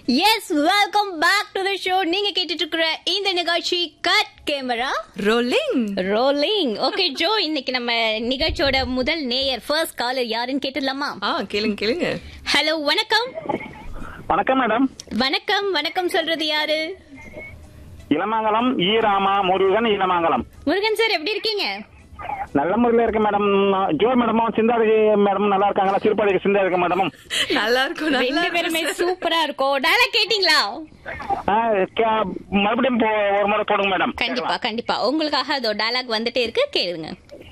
S welcome back to the show நீங்க கேட்டுட்டு இருக்கிற இந்த நிகழ்ச்சி cut camera rolling rolling okay ஜோ இன்னைக்கு நம்ம நிகழ்ச்சியோட முதல் நேயர் ஃபர்ஸ்ட் காலர் யாருன்னு கேட்டுடலாமா ஆ கேளுங்க கேளுங்க ஹலோ வணக்கம் வணக்கம் மேடம் வணக்கம் வணக்கம் சொல்றது யாரு இளமங்கலம் ஈ ராமா முருகன் இளமங்கலம் முருகன் சார் எப்படி இருக்கீங்க நல்ல முறையில் இருக்கு மேடம் ஜோ மேடமும் சிந்தாதிரி மேடம் நல்லா இருக்காங்களா திருப்பதிக்கு சிந்தா இருக்கு மேடமும் நல்லா இருக்கும் நல்லா ரெண்டு பேருமே இருக்கும் சூப்பரா இருக்கும் டயலாக் கேட்டீங்களா ஆ, கே- மறுபடியும் போ- ஒரு முறை போடுங்க மேடம் கண்டிப்பா கண்டிப்பா உங்களுக்காக அதோ டயலாக் வந்துட்டே இருக்கு கேளுங்க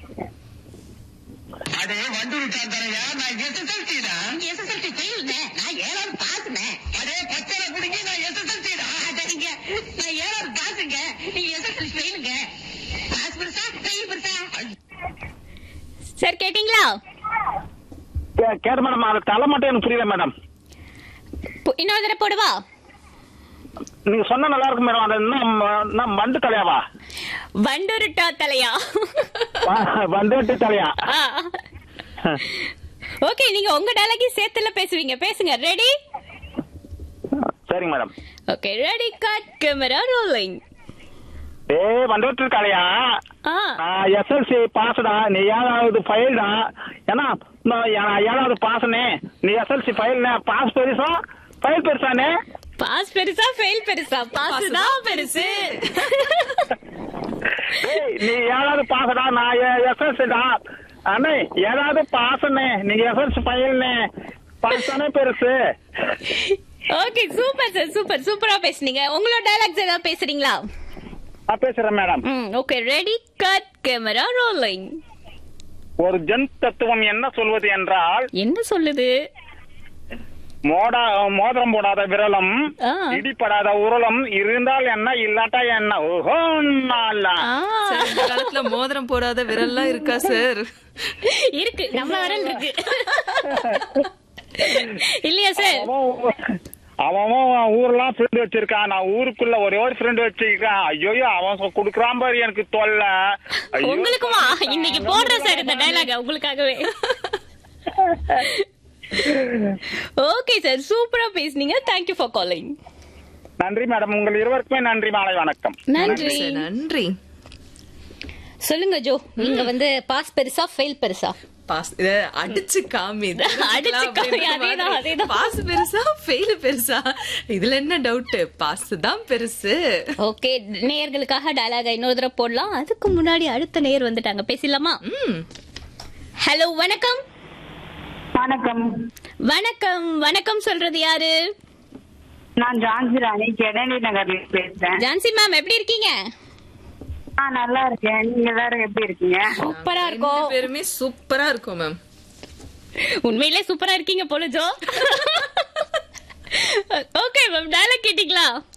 அடே வண்டு விட்டான் தரையா நான் எஸ்எஸ்எல்சி தான் எஸ்எஸ்எல்சி ஃபெயில்னே நான் ஏழாவது பாஸ்னே அடே பச்சளை குடிங்க நான் எஸ்எஸ்எல்சி தான் சரிங்க நான் ஏழாவது பாஸுங்க நீங்க எஸ்எஸ்எல்சி ஃபெயிலுங்க பாஸ் பெருசா ஃபெயில் பெருசா சார் கேட்டீங்களா கே- கேட்டு மேடம் அது தலை மட்டும் எனக்கு புரியல மேடம் பு- இன்னொரு தடவை போடுவா நீங்க சொன்னா நல்லா இருக்கும் மேடம் அது இன்னும் இன்னும் வண்டு தலையாவா வண்டுருட்டா தலையா வ- வண்டு தலையா ஓகே நீங்க உங்க டயலாக்கி சேர்த்துல பேசுவீங்க பேசுங்க ரெடி சரிங்க madam okay ready cut camera rolling ஏ வண்டு தலையா ஆ எஸ்எல்சி பாஸ்டா நீ ஏழாவது ஃபைல் தான் ஏன்னா நான் ஏ- ஏழாவது பாஸ்னே நீ எஸ்எல்சி ஃபைல்னே பாஸ் பெருசா ஃபைல் பெருசானே பாஸ் பெருசா ஃபெயில் பெருசா பாஸ் தான் பெருசு ஏய், நீ ஏழாவது பாஸ்டா நான் எஸ்எல்சி தான் அண்ணே ஏழாவது பாஸ்னே நீங்க எஸ்எல்சி ஃபைல்னே பாஸ் தானே பெருசு ஓகே சூப்பர் சார் சூப்பர் சூப்பரா பேசுனீங்க உங்களோட டயலாக்ஸ் ஏதாவது பேசுறீங்களா நான் பேசுறேன் மேடம் ம் okay ready cut camera rolling ஒரு ஜன் தத்துவம் என்ன சொல்வது என்றால் என்ன சொல்லுது மோடா மோதிரம் போடாத விரலம் ஆ. இடிப்படாத உருளம் இருந்தால் என்ன இல்லாட்டா என்ன ஓஹோ நாளா. ஆ சார், இந்த காலத்துல மோதிரம் போடாத விரல்லாம் இருக்கா சார் இருக்கு நம்ம வரல் இருக்கு இல்லையா சார் அவன் அவன் அவன் ஊர்லாம் ஃப்ரெண்ட் வச்சிருக்கான் நான் ஊருக்குள்ள ஒரே ஒரு ஃப்ரெண்ட் வச்சிருக்கான் ஐயோ அவன் சொ- குடுக்குறான் பாரு எனக்கு தொல்லை ஐயோ. உங்களுக்குமா இன்னைக்கு போடுறேன் சார் இந்த டயலாக உங்களுக்காகவே ஓகே சார் சூப்பரா பேசுனீங்க தேங்க்யூ ஃபார் காலிங் நன்றி மேடம் உங்கள் இருவருக்குமே நன்றி மாலை வணக்கம் நன்றி சார் நன்றி சொல்லுங்க ஜோ நீங்க வந்து பாஸ் பெருசா ஃபெயில் பெருசா பாஸ் இத அடிச்சு காமி அடிச்சு காமி, அதேதான், அதேதான். பாஸ் பெருசா ஃபெயில் பெருசா இதுல என்ன டவுட் பாஸ் தான் பெருசு ஓகே நேயர்களுக்காக டயலாக இன்னொரு தடவை போடலாம் அதுக்கு முன்னாடி அடுத்த நேயர் வந்துட்டாங்க பேசலாமா ம் ஹலோ வணக்கம் வணக்கம் வணக்கம் வணக்கம் சொல்றது யாரு நான் ஜான்சி ராணி கெனடி நகர்ல பேசுறேன் ஜான்சி மேம் எப்படி இருக்கீங்க ஆ நல்லா இருக்கேன் நீங்க எல்லாரும் எப்படி இருக்கீங்க சூப்பரா ரெண்டு இருக்கும் பேருமே சூப்பரா இருக்கும் மேம் உண்மையிலே சூப்பரா இருக்கீங்க போல ஜோ ஓகே மேம் டயலாக் கேட்டீங்களா